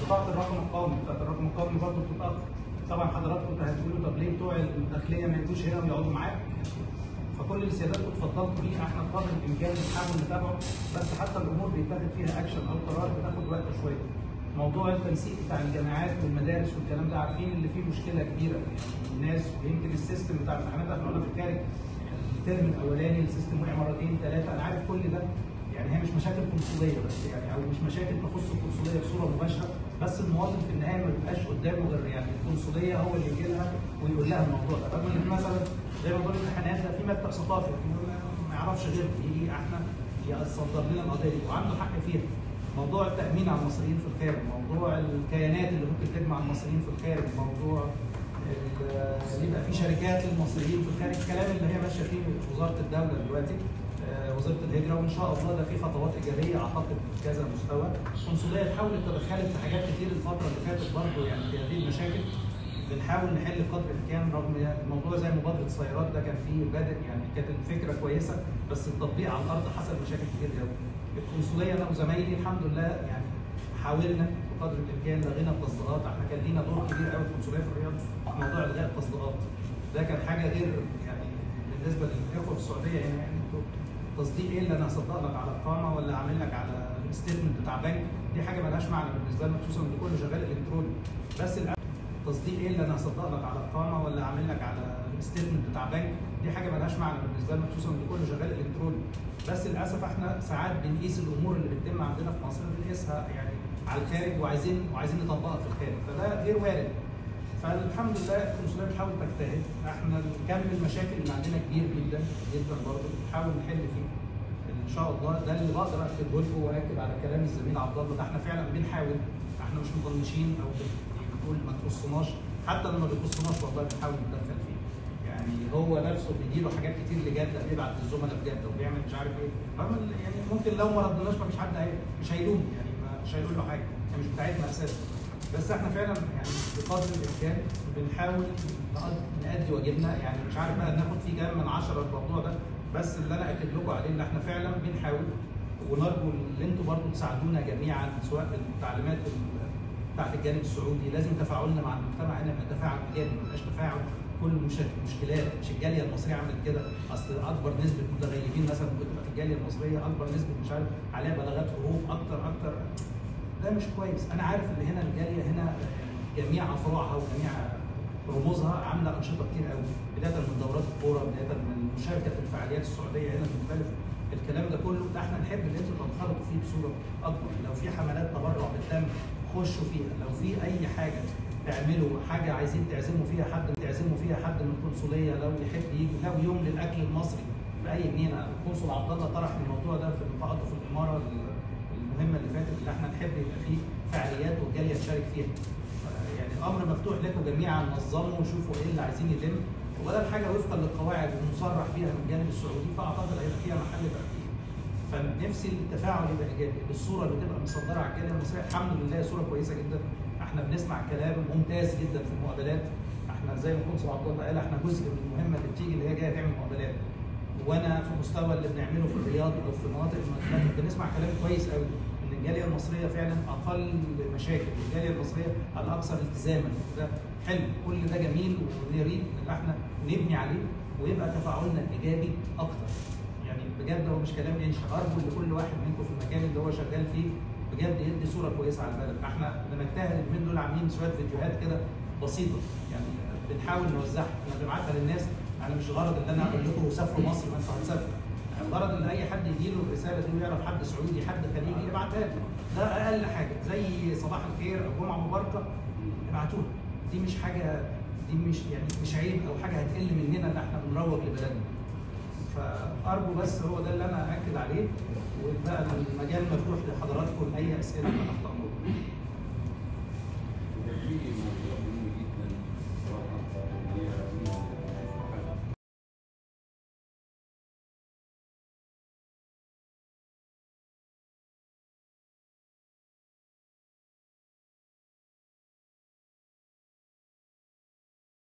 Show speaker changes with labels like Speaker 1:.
Speaker 1: بطاقه الرقم القومي بتاعت الرقم القومي برضه بتتاخر طبعا حضراتكم هتقولوا طب ليه بتوع الداخليه ما يجوش هنا ويقعدوا معاك فكل اللي سيادتكم اتفضلتوا بيه احنا بقدر الامكان بنحاول نتابعه بس حتى الامور بيتاخد فيها اكشن او قرار بتاخد وقت شويه. موضوع التنسيق بتاع الجامعات والمدارس والكلام ده عارفين اللي فيه مشكله كبيره يعني الناس ويمكن السيستم بتاع الامتحانات احنا قلنا في الخارج الترم الاولاني السيستم وقع مرتين ثلاثه انا عارف كل ده يعني هي مش مشاكل قنصليه بس يعني او مش مشاكل تخص القنصليه بصوره مباشره بس المواطن في النهايه ما بيبقاش قدامه غير يعني القنصليه هو اللي يجي لها ويقول لها الموضوع ده رغم ان مثلا زي موضوع الامتحانات ده في مكتب ثقافي ما يعرفش غير يجي احنا يصدر لنا القضيه دي وعنده حق فيها موضوع التامين على المصريين في الخارج موضوع الكيانات اللي ممكن تجمع المصريين في الخارج موضوع ال- يبقى في شركات للمصريين في الخارج الكلام اللي هي ماشيه فيه وزاره الدوله دلوقتي آه، وزاره الهجره وان شاء الله ده في خطوات ايجابيه اعتقد في كذا مستوى القنصليه حاولت تدخلت في حاجات كتير الفتره اللي فاتت برضه يعني في هذه المشاكل بنحاول نحل قدر الامكان رغم الموضوع زي مبادره السيارات ده كان فيه بادئ يعني كانت الفكره كويسه بس التطبيق على الارض حصل مشاكل كتير قوي. القنصليه انا وزمايلي الحمد لله يعني حاولنا بقدر الامكان لغينا التصديقات احنا كان لينا دور كبير قوي في القنصليه في الرياض في موضوع الغاء التصديقات. ده كان حاجه غير يعني بالنسبه للاخوه في السعوديه يعني يعني انتوا تصديق ايه اللي انا هصدق لك على اقامه ولا اعمل لك على ستيتمنت بتاع بنك دي حاجه مالهاش معنى بالنسبه لنا خصوصا ان كله شغال الكتروني بس الأ- تصديق ايه اللي انا هصدق لك على اقامه ولا اعمل لك على ستيتمنت بتاع بنك دي حاجه مالهاش معنى بالنسبه لنا خصوصا ان كله شغال الكتروني بس للاسف احنا ساعات بنقيس الامور اللي بتتم عندنا في مصر بنقيسها يعني على الخارج وعايزين وعايزين نطبقها في الخارج فده غير وارد فالحمد لله القنصليه بتحاول تجتهد احنا كم المشاكل اللي عندنا كبير جدا جدا برضه بنحاول نحل فيه ان شاء الله ده اللي بقدر اكتبه لكم واكد على كلام الزميل عبد الله ده احنا فعلا بنحاول احنا مش مطنشين او بنقول ما تخصناش حتى لما بيخصناش والله بنحاول نتدخل فيه يعني هو نفسه بيجيله حاجات كتير لجده بيبعت للزملاء في جده وبيعمل مش عارف ايه رغم إن يعني ممكن لو ما ردناش ما فيش حد هي مش هيلوم يعني ما- مش هيقول له حاجه هي مش بتاعتنا اساسا بس احنا فعلا يعني بقدر الامكان بنحاول نقض- نأدي واجبنا يعني مش عارف بقى ناخد فيه كام من عشرة الموضوع ده بس اللي انا اكد لكم عليه ان احنا فعلا بنحاول ونرجو ان انتم برضه تساعدونا جميعا سواء التعليمات ال- بتاعت الجانب السعودي لازم تفاعلنا مع المجتمع هنا يبقى تفاعل ايجابي ما يبقاش تفاعل كل مشا- مشكلات مش الجاليه المصريه عملت كده اصل اكبر نسبه متغيبين مثلا بتبقى في الجاليه المصريه اكبر نسبه مش عارف عليها بلاغات هروب اكتر اكتر ده مش كويس انا عارف ان هنا الجاليه هنا جميع افرعها وجميع رموزها عامله انشطه كتير قوي بدايه من دورات الكوره بدايه من المشاركه في الفعاليات السعوديه هنا المختلفه الكلام ده كله ده احنا نحب ان انتوا تنخرطوا فيه بصوره اكبر لو في حملات تبرع بالدم خشوا فيها لو في اي حاجه تعملوا حاجه عايزين تعزموا فيها حد تعزموا فيها حد من القنصليه لو يحب يجي لو يوم للاكل المصري في اي جنينه القنصل عبد الله طرح الموضوع ده في لقاءاته في الاماره المهمه اللي فاتت اللي احنا نحب يبقى فيه فعاليات والجاليه تشارك فيها يعني الامر مفتوح لكم جميعا نظموا وشوفوا ايه اللي عايزين يتم وبدل حاجه وفقا للقواعد ومصرح بيها من الجانب السعودي فاعتقد هيبقى فيها محل ترتيب فنفسي التفاعل يبقى ايجابي الصوره اللي تبقى مصدره على الجاليه المصريه الحمد لله صوره كويسه جدا احنا بنسمع كلام ممتاز جدا في المقابلات احنا زي ما كنت عبد الله قال احنا جزء من المهمه اللي بتيجي اللي هي جايه تعمل مقابلات وانا في المستوى اللي بنعمله في الرياض او في مناطق المناطق بنسمع كلام كويس قوي ان الجاليه المصريه فعلا اقل مشاكل والجاليه المصريه الاكثر التزاما ده حلو كل ده جميل ونريد ان احنا نبني عليه ويبقى تفاعلنا ايجابي اكتر يعني بجد هو مش كلام انشا ارجو لكل واحد منكم في المكان اللي هو شغال فيه بجد يدي صوره كويسه على البلد احنا بنجتهد اليومين دول عاملين شويه فيديوهات كده بسيطه يعني بنحاول نوزعها احنا بنبعتها للناس انا مش غرض ان انا اقول لكم سافروا مصر ما انتوا هتسافروا يعني الغرض ان اي حد يجي له الرساله دي ويعرف حد سعودي حد خليجي يبعتها له ده اقل حاجه زي صباح الخير او جمعه مباركه ابعتوها دي مش حاجه دي مش يعني مش عيب او حاجه هتقل مننا ان احنا بنروج لبلدنا فارجو بس هو ده اللي انا اكد عليه وبقى المجال مفتوح لحضراتكم اي اسئله تحت امركم
Speaker 2: وكان في موضوع مهم جدا صراحه اللي هي